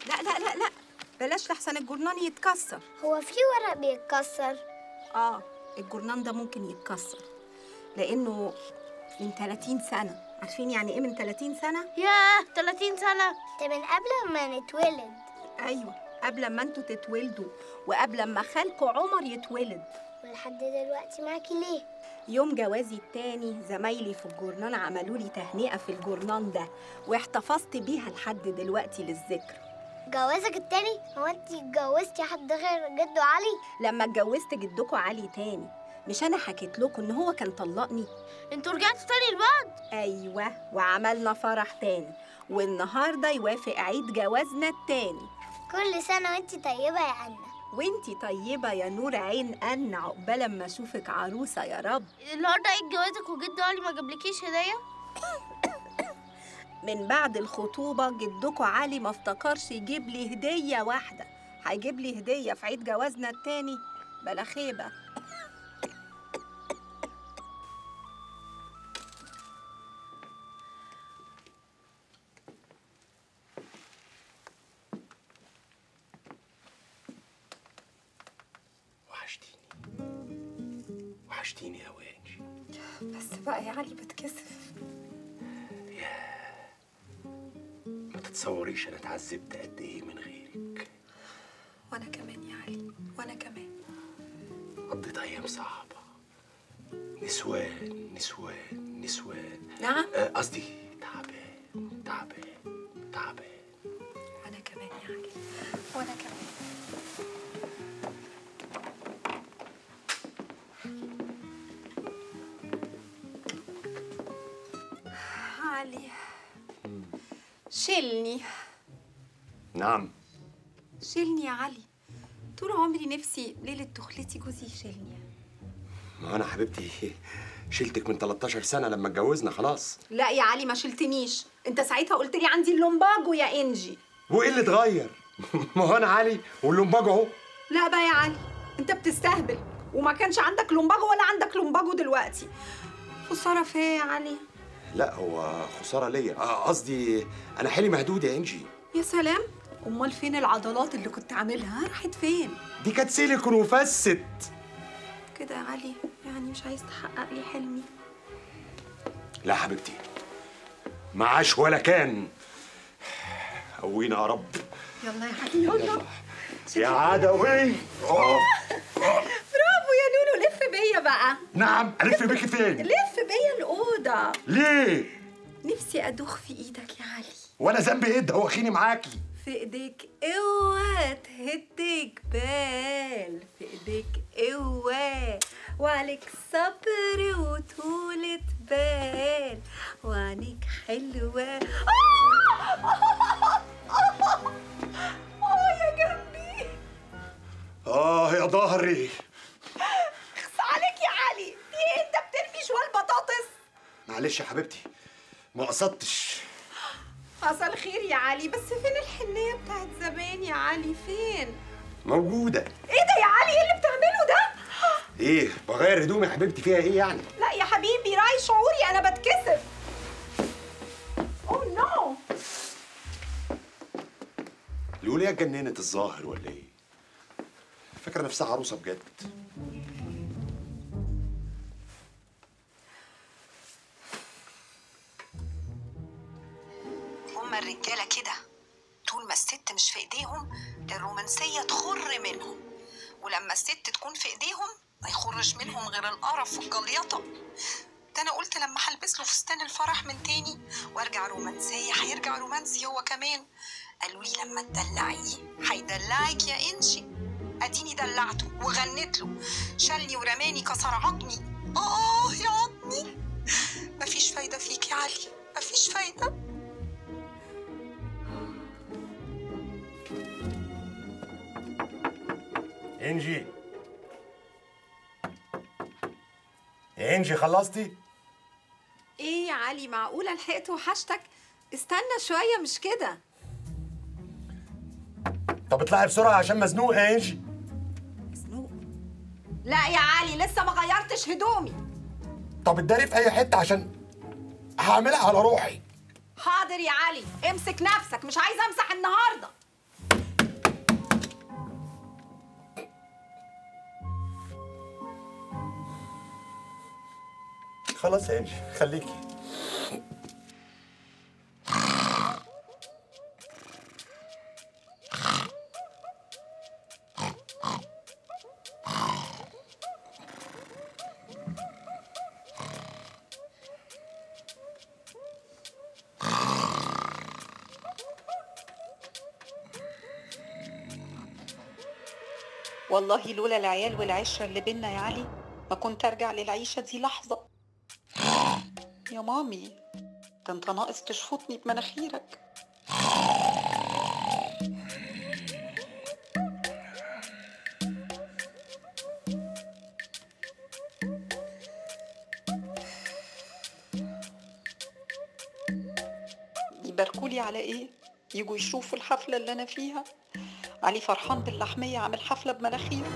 لا لا لا لا بلاش لحسن الجرنان يتكسر هو في ورق بيتكسر اه الجرنان ده ممكن يتكسر لانه من 30 سنه عارفين يعني ايه من 30 سنه ياه 30 سنة ده من قبل ما نتولد ايوه قبل ما انتوا تتولدوا وقبل ما خالكوا عمر يتولد ولحد دلوقتي معاكي ليه يوم جوازي التاني زمايلي في الجورنان عملوا لي تهنئه في الجورنان ده واحتفظت بيها لحد دلوقتي للذكر جوازك التاني هو انت اتجوزتي حد غير جدو علي لما اتجوزت جدكوا علي تاني مش انا حكيت لكم ان هو كان طلقني انتوا رجعتوا تاني لبعض ايوه وعملنا فرح تاني والنهارده يوافق عيد جوازنا التاني كل سنة وانت طيبة يا عنا وانتي طيبه يا نور عين ان عقبال اما اشوفك عروسه يا رب النهارده عيد جوازك وجد علي ما جابلكيش هدية من بعد الخطوبه جدكوا علي ما افتكرش يجيب لي هديه واحده هيجيب لي هديه في عيد جوازنا التاني بلا خيبه وحشتيني وحشتيني يا انجي بس بقى يا علي بتكسف ما تتصوريش انا اتعذبت قد ايه من غيرك وانا كمان يا علي وانا كمان قضيت ايام صعبه نسوان نسوان نسوان نعم آه، قصدي تعبان تعبان تعبان وانا كمان يا علي وانا كمان علي شيلني نعم شيلني يا علي طول عمري نفسي ليلة دخلتي جوزي يشيلني ما انا حبيبتي شلتك من 13 سنه لما اتجوزنا خلاص لا يا علي ما شلتنيش انت ساعتها قلت لي عندي اللومباجو يا انجي وايه اللي اتغير ما هو انا علي واللومباج اهو لا بقى يا علي انت بتستهبل وما كانش عندك لومباجو ولا عندك لومباجو دلوقتي خسارة فيا يا علي لا هو خساره ليا آه، قصدي انا حيلي مهدود يا انجي يا سلام امال فين العضلات اللي كنت عاملها راحت فين دي كانت سيليكون وفست كده يا علي يعني مش عايز تحقق لي حلمي لا حبيبتي معاش ولا كان قوينا يا رب يلا يا علي يلا يا عدوي أوه. برافو يا لولو لف بيا بقى نعم الف بيكي فين لف بيا الأوضة ليه نفسي أدوخ في إيدك يا علي وانا ذنبي ايه ده واخيني معاكي في ايديك قوة تهد جبال في ايديك قوة وعليك صبر وطولة بال وعينيك حلوة آه! آه يا جنبي اه يا ظهري اخس عليك يا علي في ايه انت بترمي شوال بطاطس معلش يا حبيبتي ما قصدتش حصل خير يا علي بس فين الحنية بتاعت زمان يا علي فين موجوده ايه ده يا علي ايه اللي بتعمله ده ايه بغير هدومي يا حبيبتي فيها ايه يعني لا يا حبيبي راعي شعوري انا بتكسف اوه نو لوليا اتجننت الظاهر ولا ايه فاكره نفسها عروسه بجد هما الرجاله كده طول ما الست مش في ايديهم الرومانسيه تخر منهم ولما الست تكون في ايديهم ما يخرج منهم غير القرف والجليطه ده انا قلت لما هلبس له فستان الفرح من تاني وارجع رومانسيه هيرجع رومانسي هو كمان قالوا لي لما تدلعيه هيدلعك يا انشي اديني دلعته وغنيت له شالني ورماني كسر عظمي اه يا عظمي مفيش فايده فيك يا علي مفيش فايده انجي انجي خلصتي ايه يا علي معقولة لحقت وحشتك؟ استنى شوية مش كده طب اطلعي بسرعه عشان مزنوق يا انجي مزنوق لا يا علي لسه ما غيرتش هدومي طب اتداري في اي حته عشان هعملها على روحي حاضر يا علي امسك نفسك مش عايزة امسح النهاردة خلاص يا انجي خليكي والله لولا العيال والعشرة اللي بينا يا علي ما كنت ارجع للعيشة دي لحظة يا مامي ده انت ناقص تشفطني بمناخيرك يباركولي على ايه يجوا يشوفوا الحفلة اللي انا فيها علي فرحان باللحمية عامل حفلة بمناخيره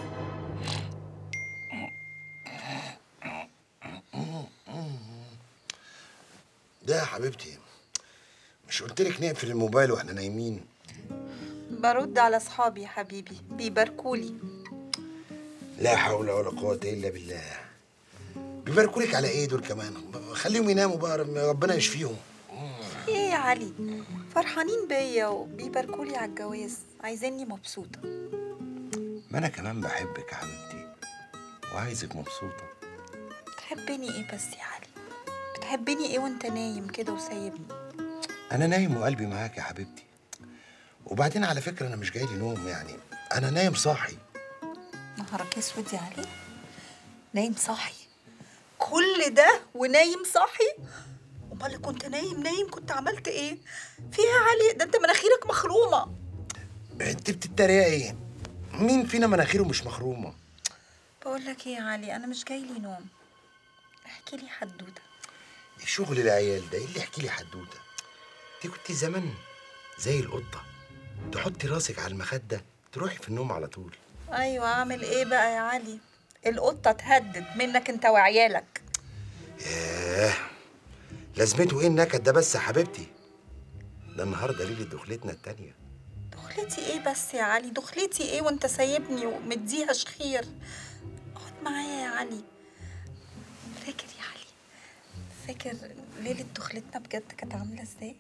ده يا حبيبتي مش قلت لك نقفل الموبايل واحنا نايمين برد على اصحابي يا حبيبي بيباركولي لا حول ولا قوة إلا بالله بيباركوا لك على إيه دول كمان خليهم يناموا بقى ربنا يشفيهم ايه يا علي فرحانين بيا وبيباركولي على الجواز عايزيني مبسوطة ما أنا كمان بحبك يا حبيبتي وعايزك مبسوطة بتحبني ايه بس يا علي بتحبني ايه وانت نايم كده وسايبني أنا نايم وقلبي معاك يا حبيبتي وبعدين على فكرة أنا مش جاي لي نوم يعني أنا نايم صاحي نهارك اسود يا علي نايم صاحي كل ده ونايم صاحي امال كنت نايم نايم كنت عملت ايه فيها يا علي ده انت مناخيرك مخرومه أنت بتتريقي مين فينا مناخيره مش مخرومة بقول لك ايه يا علي انا مش جاي لي نوم احكي لي حدوته شغل العيال ده إيه اللي يحكي لي حدوتة دي كنت زمان زي القطة تحطي راسك على المخدة تروحي في النوم على طول ايوه اعمل ايه بقى يا علي القطه تهدد منك انت وعيالك ياه لازمته ايه النكد ده بس يا حبيبتي ده النهارده ليله دخلتنا التانية دخلتي ايه بس يا علي دخلتي ايه وانت سايبني ومديها شخير اقعد معايا يا علي فاكر يا علي فاكر ليلة دخلتنا بجد كانت عاملة ازاي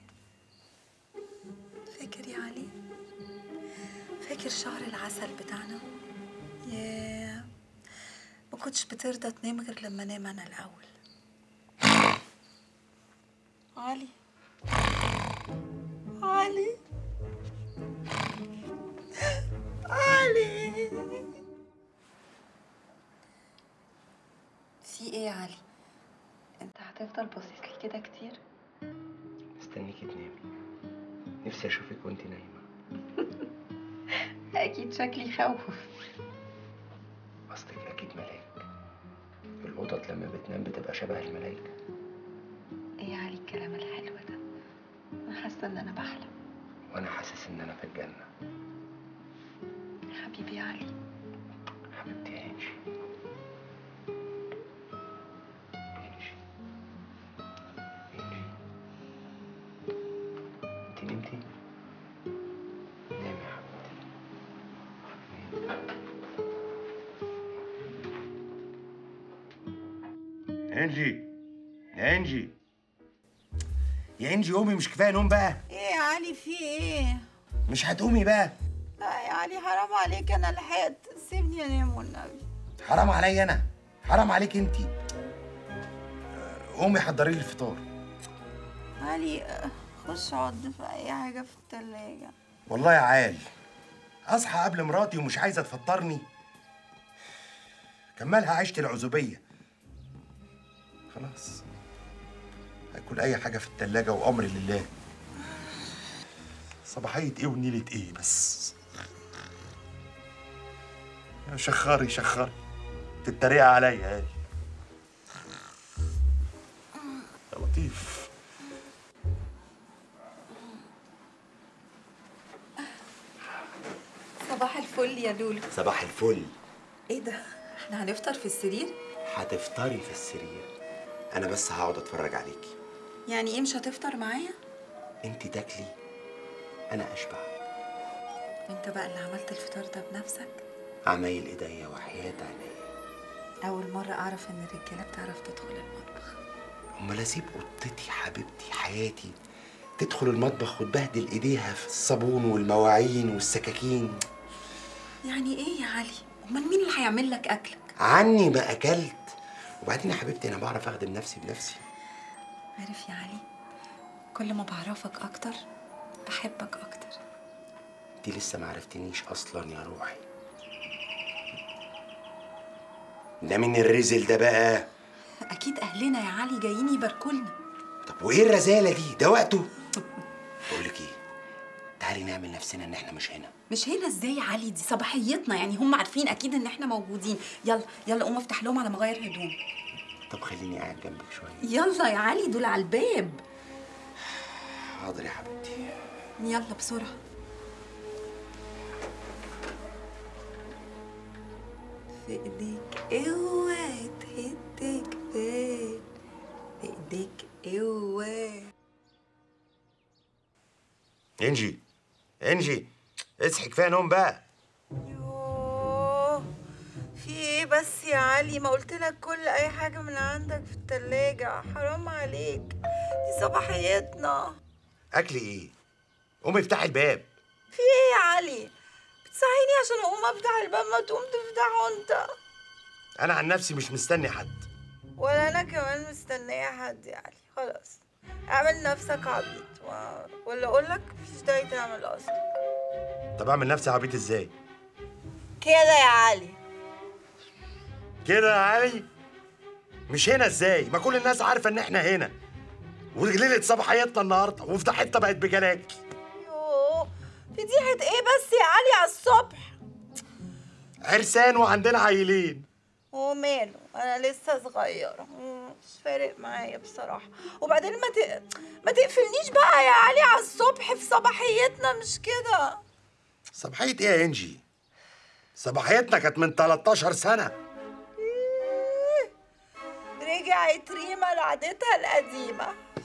فاكر يا علي فاكر شهر العسل بتاعنا ياه ما كنتش بترضى تنام غير لما انام انا الاول علي علي علي في ايه يا علي انت هتفضل باصص لي كده كتير مستنيكي تنامي نفسي اشوفك وانت نايمه اكيد شكلي يخوف قصدك اكيد ملاك القطط لما بتنام بتبقى شبه الملايكه ايه يا علي الكلام الحلو ده انا حاسه ان انا بحلم وانا حاسس ان انا في الجنه حبيبي يا علي حبيبتي يا انجي انجي انجي انت نمتي نامي يا حبيبتي انجي يا انجي يا انجي قومي مش كفايه نوم بقى ايه يا علي في ايه مش هتقومي بقى لا يا علي حرام عليك انا لحقت سيبني انام والنبي حرام عليا انا حرام عليك انت قومي حضري لي الفطار علي آه، خش اقعد في اي حاجه في التلاجة والله يا عال اصحى قبل مراتي ومش عايزه تفطرني كملها عيشة العزوبية خلاص هاكل اي حاجة في التلاجة وامري لله صباحية ايه ونيلة ايه بس يا شخري شخري تتريق عليا يا يا لطيف صباح الفل يا لولو صباح الفل ايه ده احنا هنفطر في السرير هتفطري في السرير انا بس هقعد اتفرج عليكي يعني ايه مش هتفطر معايا انت تاكلي انا اشبع وانت بقى اللي عملت الفطار ده بنفسك عمايل ايديا وحياة عينيا اول مره اعرف ان الرجاله بتعرف تدخل المطبخ امال اسيب قطتي حبيبتي حياتي تدخل المطبخ وتبهدل ايديها في الصابون والمواعين والسكاكين يعني ايه يا علي امال مين اللي هيعمل لك اكلك عني ما اكلت وبعدين يا حبيبتي انا بعرف اخدم نفسي بنفسي عارف يا علي كل ما بعرفك اكتر بحبك اكتر انت لسه ما عرفتنيش اصلا يا روحي ده من الرزل ده بقى اكيد اهلنا يا علي جايين يباركولنا طب وايه الرزاله دي ده وقته بقول لك ايه تعالي نعمل نفسنا ان احنا مش هنا مش هنا ازاي يا علي دي صباحيتنا يعني هم عارفين اكيد ان احنا موجودين يلا يلا قوم افتح لهم على ما اغير هدوم طب خليني قاعد جنبك شويه يلا يا علي دول على الباب حاضر يا حبيبتي يلا بسرعه في ايديك اوعى تهدك فين في ايديك اوعى انجي انجي اصحي كفايه نوم بقى يوه في ايه بس يا علي ما قلت لك كل اي حاجه من عندك في التلاجة حرام عليك دي صباحيتنا اكل ايه قومي افتحي الباب في ايه يا علي بتصحيني عشان اقوم افتح الباب ما تقوم تفتحه انت انا عن نفسي مش مستني حد ولا انا كمان مستنيه حد يا علي خلاص اعمل نفسك عبيط و... ولا اقول لك مفيش داعي تعمل اصلا طب اعمل نفسي عبيط ازاي كده يا علي كده يا علي مش هنا ازاي ما كل الناس عارفه ان احنا هنا وليله صباحيتنا النهارده وفتحتنا بقت بجلاجل يوه فضيحة ايه بس يا علي على الصبح عرسان وعندنا عيلين وماله انا لسه صغيره مم، مش فارق معايا بصراحه وبعدين ما ت... ما تقفلنيش بقى يا علي على الصبح في صباحيتنا مش كده صباحيه ايه يا انجي صباحيتنا كانت من 13 سنه رجعت ريما لعادتها القديمه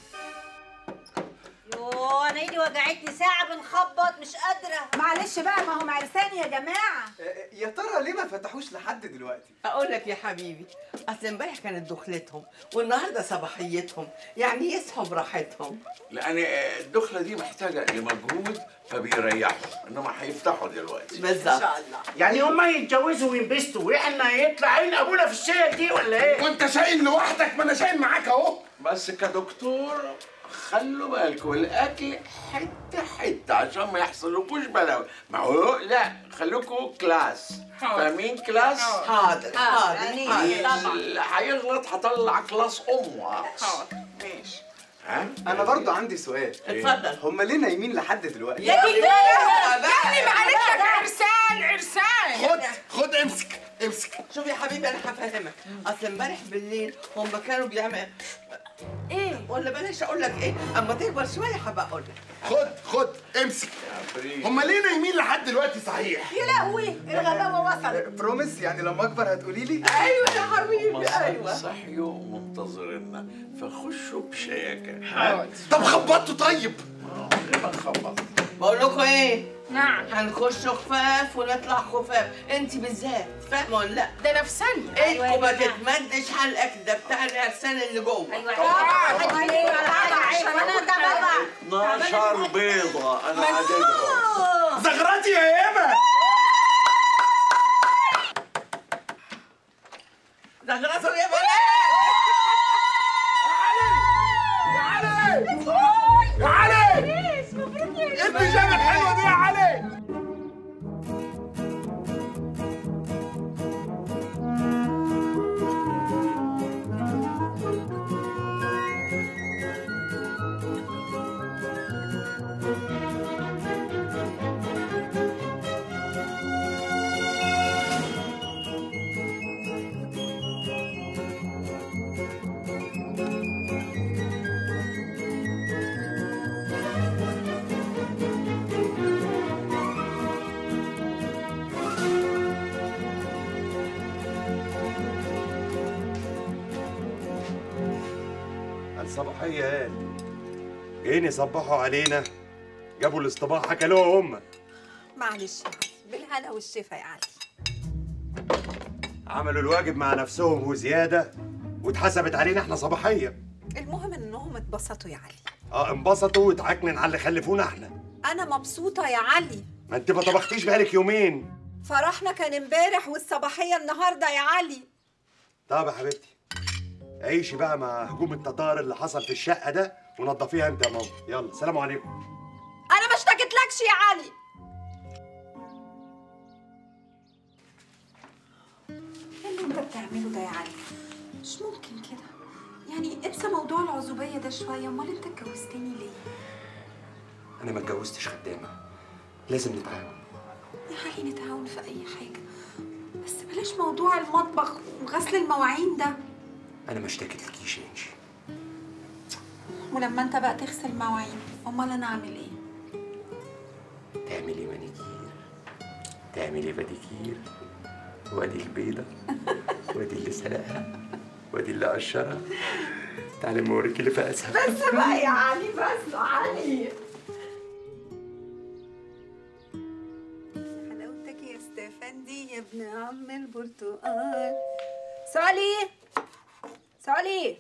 يوه انا ايدي وجعتني ساعة بنخبط مش قادرة معلش بقى ما هم عرسان يا جماعة يا ترى ليه ما فتحوش لحد دلوقتي؟ اقول لك يا حبيبي اصل امبارح كانت دخلتهم والنهارده صباحيتهم يعني يصحوا براحتهم لان الدخله دي محتاجه لمجهود فبيريحوا انما هيفتحوا دلوقتي بالظبط يعني هما يتجوزوا وينبسطوا واحنا يطلع عين ابونا في الشيل دي ولا ايه؟ وانت شايل لوحدك ما انا شايل معاك اهو بس كدكتور خلوا بالكم الاكل حته حته عشان ما يحصلكوش بلاوي ما هو لا خليكم كلاس فاهمين كلاس؟ حاضر حاضر حاضر اللي هيغلط هطلع كلاس امه ماشي ها؟ انا برضو عندي سؤال اتفضل هم ليه نايمين لحد دلوقتي؟ يعني معلش يا عرسان عرسان خد خد امسك امسك شوف يا حبيبي انا هفهمك اصل امبارح بالليل هم كانوا بيعملوا ايه ولا بلاش اقول لك ايه اما تكبر شويه هبقى اقول لك خد خد امسك هما ليه نايمين لحد دلوقتي صحيح يا لهوي الغباوة وصلت بروميس يعني لما اكبر هتقولي لي؟ ايوه يا حبيبي هم ايوه صحيوا منتظريننا فخشوا بشياكه ها؟ طب خبطوا طيب يبقى نخبط بقول لكم ايه نعم هنخش خفاف ونطلع خفاف انت بالذات فاهمه ولا لا ده انا في ثانية انتوا ما تتمدش على الاكل ده بتاع العرسان اللي جوه انا ده بابا 12 بيضه انا عددهم زغرتي يا ايما ده غراسه يا بنات يا علي ايه البيجامه الحلوه دي يا علي الصباحية قال جايين يصبحوا علينا جابوا الاصطباح اكلوها هم معلش يا علي بالهنا والشفا يا علي عملوا الواجب مع نفسهم وزيادة واتحسبت علينا احنا صباحية المهم انهم اتبسطوا يا علي اه انبسطوا واتعكنن على اللي خلفونا احنا انا مبسوطه يا علي ما انت ما طبختيش بقالك يومين فرحنا كان امبارح والصباحيه النهارده يا علي طب يا حبيبتي عيشي بقى مع هجوم التتار اللي حصل في الشقه ده ونضفيها انت يا ماما يلا سلام عليكم انا ما اشتكيتلكش يا علي ايه اللي انت بتعمله ده يا علي مش ممكن كده يعني انسى موضوع العزوبيه ده شويه امال انت اتجوزتني ليه انا ما اتجوزتش خدامه لازم نتعاون يا علي نتعاون في اي حاجه بس بلاش موضوع المطبخ وغسل المواعين ده انا ما اشتكيتلكيش يا انجي ولما انت بقى تغسل مواعين امال انا اعمل ايه تعملي مانيكير تعملي باديكير وادي البيضه وادي اللي سلقها وادي اللي قشرها تعالي ما اوريكي اللي فقسها بس بقى يا علي بس علي حلاوتك يا ستيفندي يا ابن عم البرتقال سالي سالي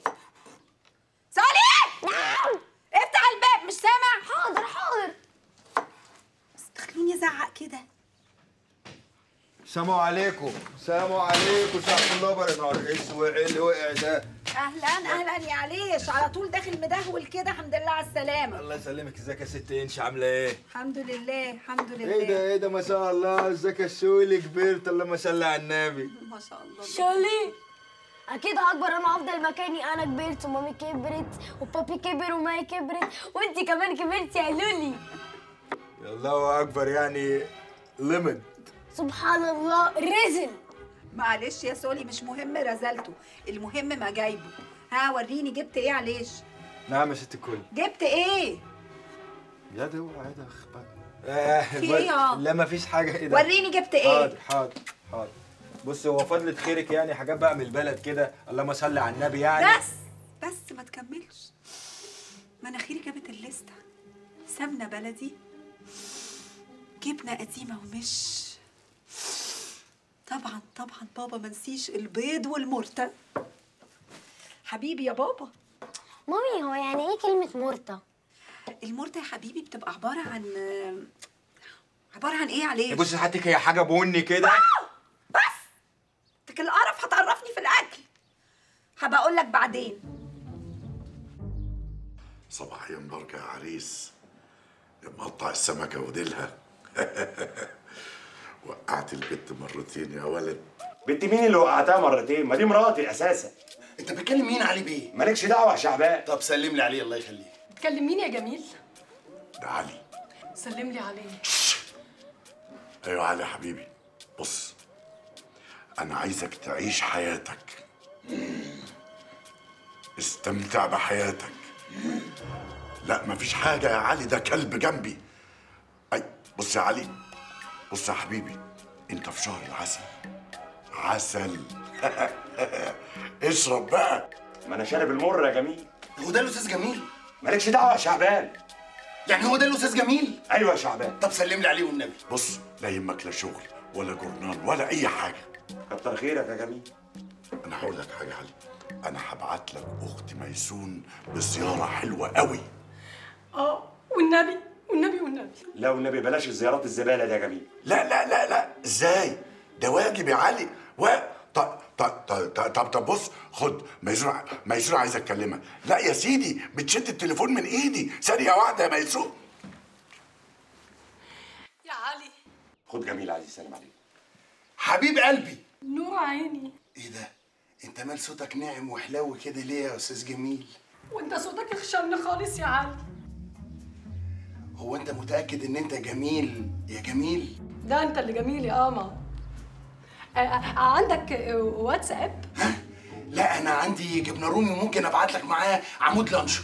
سالي افتح الباب مش سامع حاضر حاضر بس تخلوني ازعق كده السلام عليكم السلام عليكم سقف الله بر نهار اسود ايه اللي وقع ده اهلا اهلا يا عليش على طول داخل مدهول كده الحمد لله على السلامه الله يسلمك ازيك يا ست انش عامله ايه الحمد لله الحمد لله ايه ده ايه ده ما شاء الله ازيك يا السولي كبرت اللهم صل على النبي ما شاء الله شالي اكيد هكبر انا افضل مكاني انا كبرت ومامي كبرت وبابي كبر وماي كبرت وانت كمان كبرت يا لولي الله اكبر يعني ليميت سبحان الله رزل معلش يا سولي مش مهم رزلته المهم ما جايبه ها وريني جبت ايه عليش نعم يا ست الكل جبت ايه يا ده اوعى ده اخبار آه في إيه يا؟ لا ما فيش حاجه ايه ده وريني جبت ايه حاضر حاضر حاضر بص هو فضلة خيرك يعني حاجات بقى من البلد كده اللهم صل على النبي يعني بس بس ما تكملش مناخيري جابت الليسته سمنه بلدي جبنه قديمه ومش طبعا طبعا بابا ما نسيش البيض والمرتة حبيبي يا بابا مامي هو يعني ايه كلمة مرتة؟ المرتة يا حبيبي بتبقى عبارة عن عبارة عن ايه عليه؟ بص حياتك هي حاجه بني كده تك القرف هتعرفني في الاكل هبقى اقول لك بعدين صباحيا بركة يا عريس مقطع السمكة وديلها وقعت البت مرتين يا ولد بنت مين اللي وقعتها مرتين ما دي مراتي اساسا انت بتكلم مين علي بيه مالكش دعوه يا شعبان طب سلم لي عليه الله يخليه تكلم مين يا جميل؟ ده علي سلم لي عليه ايوه علي يا حبيبي بص انا عايزك تعيش حياتك استمتع بحياتك لا مفيش حاجة يا علي ده كلب جنبي أي بص يا علي بص يا حبيبي انت في شهر العسل عسل اشرب بقى ما انا شارب المر يا جميل هو ده الاستاذ جميل مالكش دعوه يا شعبان يعني هو ده الاستاذ جميل ايوه يا شعبان طب سلم لي عليه والنبي بص لا يهمك لا شغل ولا جورنال ولا اي حاجة كتر خيرك يا جميل انا هقول لك حاجة يا علي انا هبعت لك اختي ميسون بزيارة حلوة قوي اه والنبي والنبي والنبي لا والنبي بلاش الزيارات الزباله دي يا جميل لا لا لا لا ازاي ده واجب يا علي و طب طب طب طب, طب بص خد ميسون ميسون عايز اكلمك لا يا سيدي بتشد التليفون من ايدي ثانيه واحده يا ميسون يا علي خد جميل عايز يسلم عليك حبيب قلبي نور عيني ايه ده انت مال صوتك ناعم وحلاوي كده ليه يا استاذ جميل وانت صوتك اخشن خالص يا علي هو انت متاكد ان انت جميل يا جميل ده انت اللي جميل يا قمر آه، آه، عندك آه، واتساب لا انا عندي جبنه رومي ممكن ابعت لك معاه عمود لانش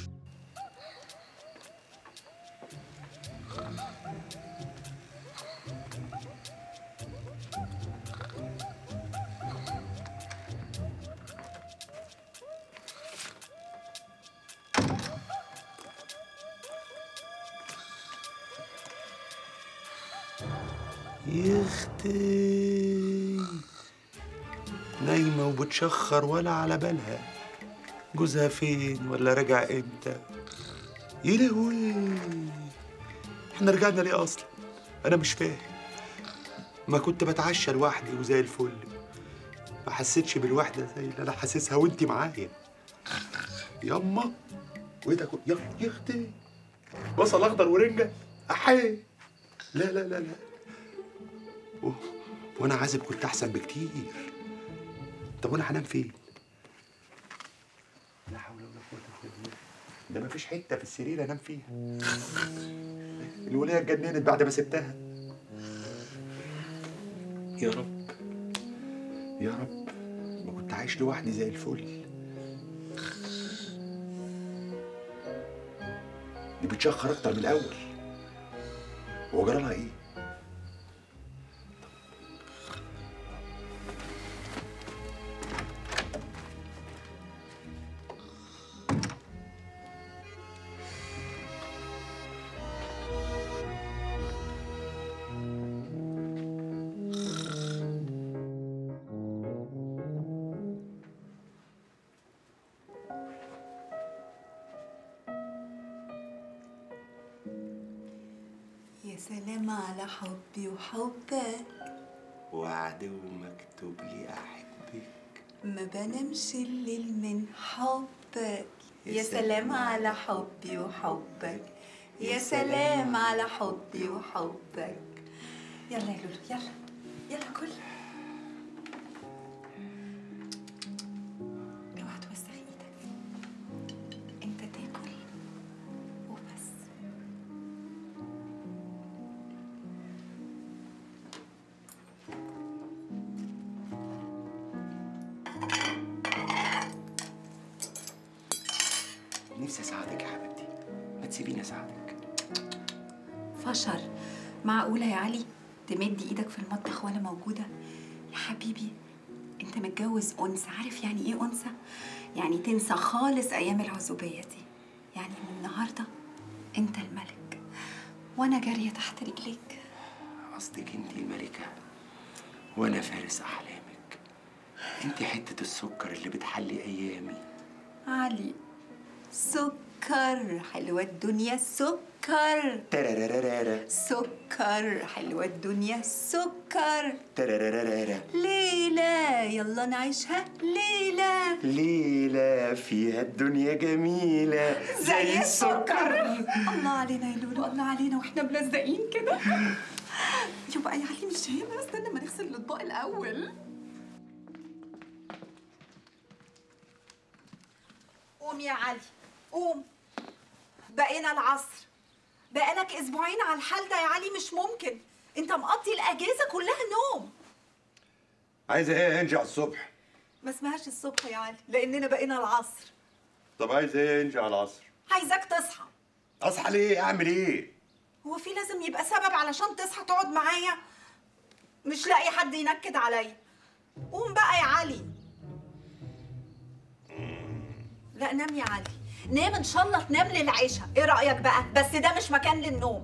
يا اختي نايمه وبتشخر ولا على بالها جوزها فين ولا راجع امتى يا لهوي احنا رجعنا ليه اصلا انا مش فاهم ما كنت بتعشى لوحدي وزي الفل ما حسيتش بالوحده زي اللي انا حاسسها وانت معايا ياما وايه ده كله يا يا اختي بصل اخضر ورنجه احي لا لا لا لا و- وانا عازب كنت احسن بكتير طب وانا هنام فين لا حول ولا قوه الا بالله ده مفيش حته في السرير انام فيها الولايه اتجننت بعد ما سبتها يا رب يا رب ما كنت عايش لوحدي زي الفل دي بتشخر اكتر من الاول هو جرى لها ايه يا سلام على حبي وحبك وعد ومكتوب لي احبك ما بنامش الليل من حبك يا سلام على حبي وحبك يا سلام على حبي وحبك يلا يا لولو يلا يلا كل اوعى توسخ ايدك انت تاكل وبس نفسي اساعدك يا حبيبتي ما تسيبيني اساعدك فشر معقولة يا علي تمد ايدك في المطبخ وانا موجودة يا حبيبي انت متجوز انثى عارف يعني ايه انثى يعني تنسى خالص ايام العزوبية دي يعني من النهاردة انت الملك وانا جارية تحت رجليك قصدك انت الملكه وانا فارس احلامك انت حته السكر اللي بتحلي ايامي علي سكر حلوة الدنيا سكر ترارارارا سكر حلوة الدنيا سكر ترارارارا ليلى يلا نعيشها ليلى ليلة فيها الدنيا جميلة زي السكر الله علينا يا لولو الله علينا واحنا ملزقين كده يبقى يا علي مش هنا استنى ما نغسل الاطباق الاول قوم يا علي قوم بقينا العصر بقالك اسبوعين على الحال ده يا علي مش ممكن انت مقضي الاجازه كلها نوم عايزة ايه انجع الصبح ما اسمهاش الصبح يا علي لاننا بقينا العصر طب عايزة ايه انجع العصر عايزاك تصحى اصحى ليه اعمل ايه هو في لازم يبقى سبب علشان تصحى تقعد معايا مش لاقي حد ينكد عليا قوم بقى يا علي لا نام يا علي نام ان شاء الله تنام للعشاء ايه رايك بقى بس ده مش مكان للنوم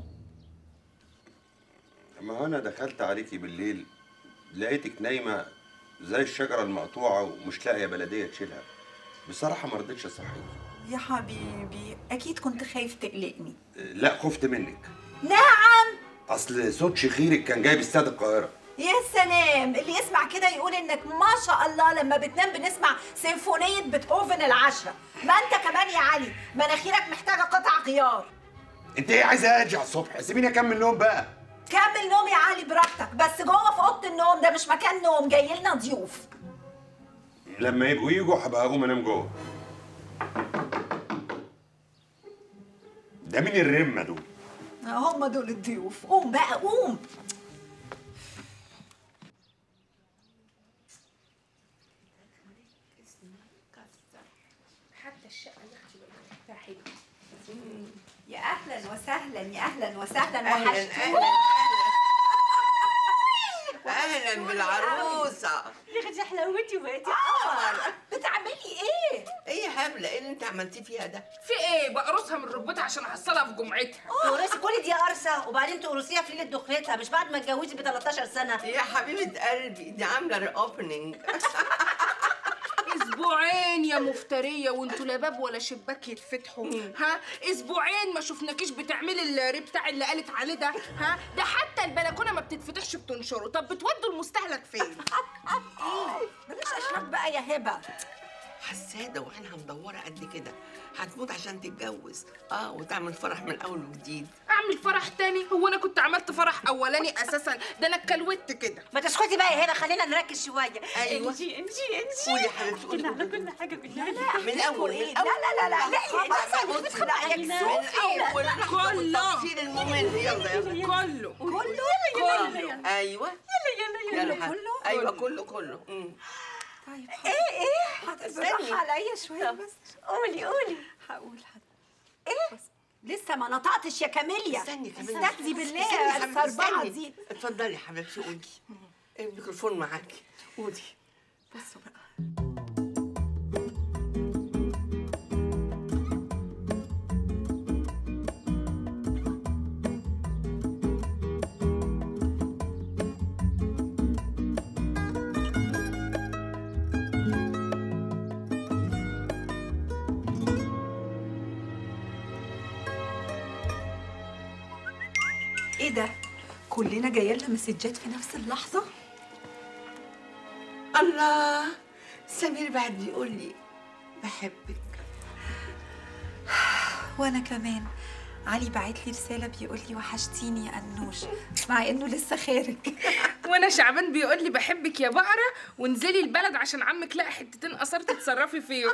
ما انا دخلت عليكي بالليل لقيتك نايمة زي الشجرة المقطوعة ومش لاقية بلدية تشيلها بصراحة ما رضيتش اصحيك يا حبيبي اكيد كنت خايف تقلقني لا خفت منك نعم اصل صوت شخيرك كان جايب استاد القاهرة يا سلام اللي يسمع كده يقول انك ما شاء الله لما بتنام بنسمع سيمفونية بيتهوفن العشرة ما انت كمان يا علي مناخيرك محتاجة قطع غيار انت ايه عايزة ارجع الصبح سيبيني اكمل نوم بقى كمل نوم يا علي براحتك بس جوه في اوضه النوم ده مش مكان نوم جاي لنا ضيوف لما يبقوا يجوا هبقى اقوم انام جوه ده مين الرمة دول هم دول الضيوف قوم بقى قوم حتى الشقه يا اختي بقت حلوه يا اهلا وسهلا يا اهلا وسهلا أهلاً، وحشتوني. أهلاً بالعروسة. يا اختي حلاوتي وبقيتي قمر بتعملي ايه؟ ايه يا هبلة ايه اللي انت عملتيه فيها ده؟ في ايه بقرصها من ركبتها عشان احصلها في جمعتها تورثي كل دي قرصه وبعدين تقرصيها في ليله دخلتها مش بعد ما اتجوزي ب 13 سنه يا حبيبة قلبي دي عاملة ري اوبننج اسبوعين يا مفتريه وانتوا لا باب ولا شباك يتفتحوا ها اسبوعين ما شفناكيش بتعملي الري بتاع اللي قالت عليه ده ها ده حتى البلكونه ما بتتفتحش بتنشره طب بتودوا المستهلك فين بلاش اشرب بقى يا هبه حساده وعينها مدوره قد كده هتموت عشان تتجوز اه وتعمل فرح من اول وجديد اعمل فرح تاني هو انا كنت عملت فرح اولاني اساسا ده انا اتكلوت كده ما تسكتي بقى يا هبه خلينا نركز شويه أيوة. انجي انجي انجي قولي يا حبيبتي قولي على كل حاجه بالله لا، من الأول، من لا الأول. لا لا لا لا خلاص، لا لا لا، لا من الأول لحظة كله. والتفصيل الممل يلا يلا كله كله كله ايوه يلا يلا يلا كله ايوه كله كله مم. طيب ايه ايه هتبرح عليا شويه بس قولي قولي هقول ايه لسه ما نطقتش يا كاميليا استني كمان استهدي بالله استني يا يا حبيبتي، الصربعه استني. دي اتفضلي يا حبيبتي قولي الميكروفون معاكي قولي بصوا بقى ايه ده كلنا جايه لنا مسجات في نفس اللحظه الله سمير بعد بيقول لي بحبك وانا كمان علي بعت لي رساله بيقول لي وحشتيني يا انوش مع انه لسه خارج وانا شعبان بيقول لي بحبك يا بقره وانزلي البلد عشان عمك لقى حتتين اثار تتصرفي فيهم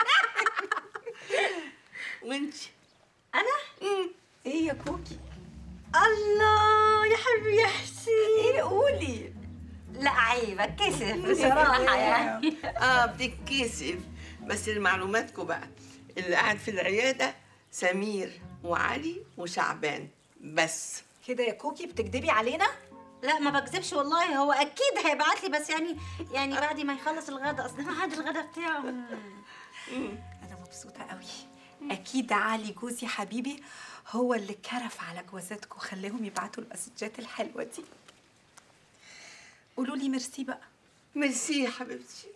وانتي انا ايه يا كوكي الله يا حبيبي يا حسين ايه قولي لا عيب اتكسف بصراحه يعني اه بتتكسف بس لمعلوماتكم بقى اللي قاعد في العياده سمير وعلي وشعبان بس كده يا كوكي بتكدبي علينا لا ما بكذبش والله هو اكيد هيبعت لي بس يعني يعني بعد ما يخلص الغدا اصل ميعاد الغدا بتاعه انا مبسوطه قوي اكيد علي جوزي حبيبي هو اللي كرف على جوازاتكم خلاهم يبعتوا المسجات الحلوه دي قولوا لي ميرسي بقى ميرسي يا حبيبتي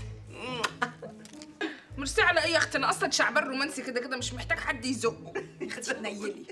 ميرسي على ايه يا اختي انا اصلا شعبان رومانسي كده كده مش محتاج حد يزقه اختي تنيلي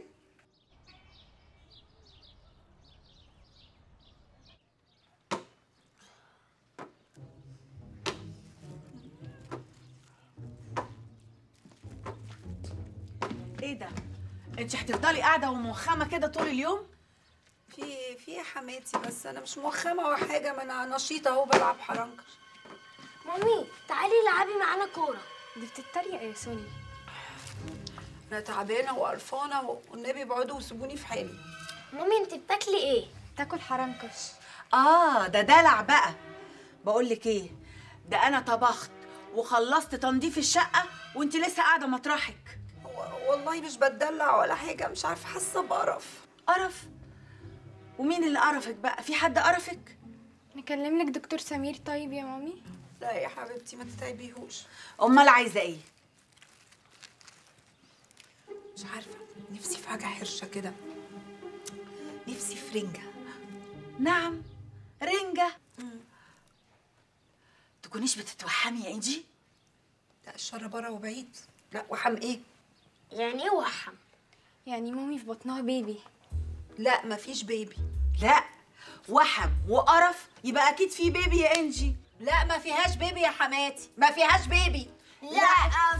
ايه ده؟ انت هتفضلي قاعده وموخمه كده طول اليوم؟ في في يا حماتي بس انا مش موخمه ولا حاجه ما انا نشيطه اهو بلعب حرنكش مامي تعالي العبي معانا كوره دي بتتريق يا سوني انا تعبانه وقرفانه والنبي ابعدوا وسيبوني في حالي مامي انت بتاكلي ايه تاكل حرنكش اه ده دلع بقى بقول لك ايه ده انا طبخت وخلصت تنظيف الشقه وانت لسه قاعده مطرحك والله مش بتدلع ولا حاجه مش عارفه حاسه بقرف قرف ومين اللي قرفك بقى في حد قرفك نكلم لك دكتور سمير طيب يا مامي لا يا حبيبتي ما تتعبيهوش امال عايزه ايه مش عارفه نفسي في حاجه حرشه كده نفسي في رنجه نعم رنجه تكونيش بتتوحمي يا انجي لا الشر بره وبعيد لا وحم ايه يعني ايه وحم يعني مامي في بطنها بيبي لا مفيش بيبي لا وحم وقرف يبقى اكيد في بيبي يا انجي لا ما فيهاش بيبي يا حماتي ما فيهاش بيبي لا